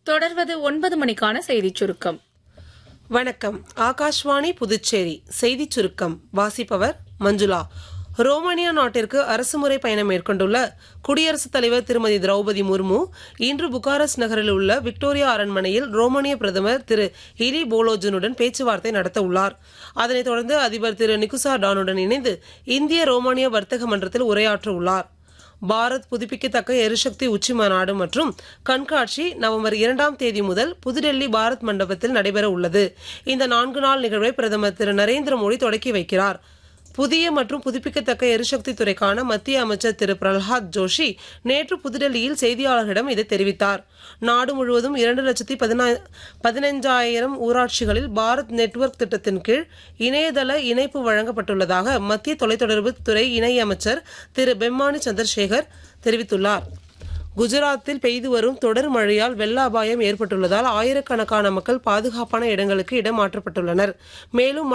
தொடர்வது ஒன்பது மணிக்கான செய்திச் சுருக்கம் வணக்கம் ஆகாஷ்வாணி புதுச்சேரி செய்திச் சுருக்கம் வாசிப்பவர் மஞ்சுளா ரோமானியா நாட்டிற்கு அரசுமுறை பயணம் மேற்கொண்டுள்ள குடியரசுத் தலைவர் திருமதி திரௌபதி முர்மு இன்று புகாரஸ்ட் நகரில் உள்ள விக்டோரியா அரண்மனையில் ரோமானிய பிரதமர் திரு இரி போலோஜனுடன் பேச்சுவார்த்தை நடத்த உள்ளார் அதனைத் தொடர்ந்து அதிபர் திரு நிகுசா டானுடன் இணைந்து இந்திய ரோமானிய வர்த்தக மன்றத்தில் உரையாற்ற உள்ளார் பாரத் புதுப்பிக்கத்தக்க எரிசக்தி உச்சி மாநாடு மற்றும் கண்காட்சி நவம்பர் இரண்டாம் தேதி முதல் புதுடெல்லி பாரத் மண்டபத்தில் நடைபெற உள்ளது இந்த நான்கு நாள் நிகழ்வை பிரதமர் திரு நரேந்திர மோடி தொடக்கி வைக்கிறார் புதிய மற்றும் புதுப்பிக்கத்தக்க எரிசக்தி துறைக்கான மத்திய அமைச்சர் திரு பிரல்ஹாத் ஜோஷி நேற்று புதுடெல்லியில் செய்தியாளர்களிடம் இதை தெரிவித்தார் நாடு முழுவதும் இரண்டு லட்சத்தி பதினா பதினைஞ்சாயிரம் ஊராட்சிகளில் பாரத் நெட்வொர்க் திட்டத்தின் கீழ் இணையதள இணைப்பு வழங்கப்பட்டுள்ளதாக மத்திய தொலைத்தொடர்பு துறை இணையமைச்சர் திரு பெம்மானி சந்திரசேகர் தெரிவித்துள்ளார் குஜராத்தில் பெய்து வரும் தொடர் மழையால் வெள்ள அபாயம் ஏற்பட்டுள்ளதால் ஆயிரக்கணக்கான மக்கள் பாதுகாப்பான இடங்களுக்கு இடமாற்றப்பட்டுள்ளனர் மேலும்